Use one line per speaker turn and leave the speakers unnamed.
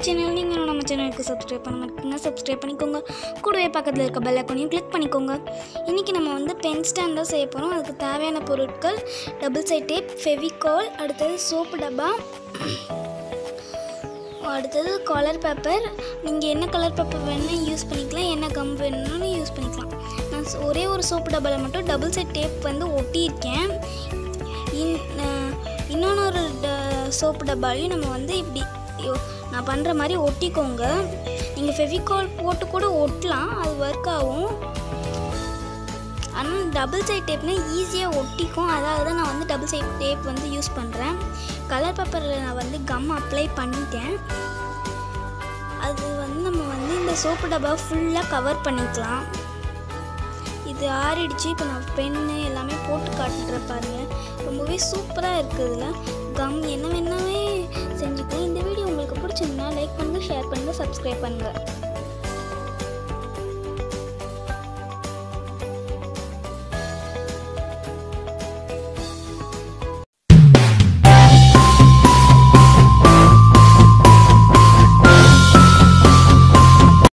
channel நீங்கள் நம்ம சேனலுக்கு சப்ஸ்கிரைப் பண்ண மாட்டீங்கன்னா சப்ஸ்கிரைப் பண்ணிக்கோங்க கூடவே பக்கத்தில் இருக்க பெல் ஐக்கானையும் கிளிக் பண்ணிக்கோங்க இன்றைக்கி நம்ம வந்து பென் ஸ்டாண்ட் தான் செய்ய போகிறோம் அதுக்கு தேவையான பொருட்கள் டபுள் சைட் டேப் ஃபெவிகால் அடுத்தது சோப்பு டப்பா அடுத்தது கலர் பேப்பர் நீங்கள் என்ன கலர் பேப்பர் வேணும்னா யூஸ் பண்ணிக்கலாம் என்ன கம் வேணும்னு யூஸ் பண்ணிக்கலாம் நான் ஸ்- ஒரே ஒரு சோப்பு டப்பாவில் மட்டும் டபுள் சைட் டேப் வந்து ஒட்டியிருக்கேன் இன் அஹ், இன்னொன்று ஒரு ட சோப்பு டப்பாலையும் நம்ம வந்து இப்படி யோ- நான் பண்ணுற மாதிரி ஒட்டிக்கோங்க நீங்கள் ஃபெவிகால் போட்டு கூட ஒட்டலாம் அது ஒர்க் ஆகும் ஆனால் டபுள் சைட் டேப்னா ஈஸியாக ஒட்டிக்கும் அதாவது தான் நான் வந்து டபுள் சைட் டேப் வந்து யூஸ் பண்ணுறேன் கலர் பேப்பரில் நான் வந்து கம் அப்ளை பண்ணிட்டேன் அது வந்து நம்ம வந்து இந்த சோப்பு டப்பா ஃபுல்லாக கவர் பண்ணிக்கலாம் இது ஆறிடுச்சு இப்போ நான் பென்னு எல்லாமே போட்டு காட்டுற பாருங்க ரொம்பவே சூப்பராக இருக்குது இதில் கம் என்ன வேணாவே செஞ்சுக்கலாம் இந்த வீடியோ உங்களுக்கு பிடிச்சிருந்தா லைக் பண்ணுங்கள் ஷேர் பண்ணுங்கள் சப்ஸ்கிரைப் பண்ணுங்கள்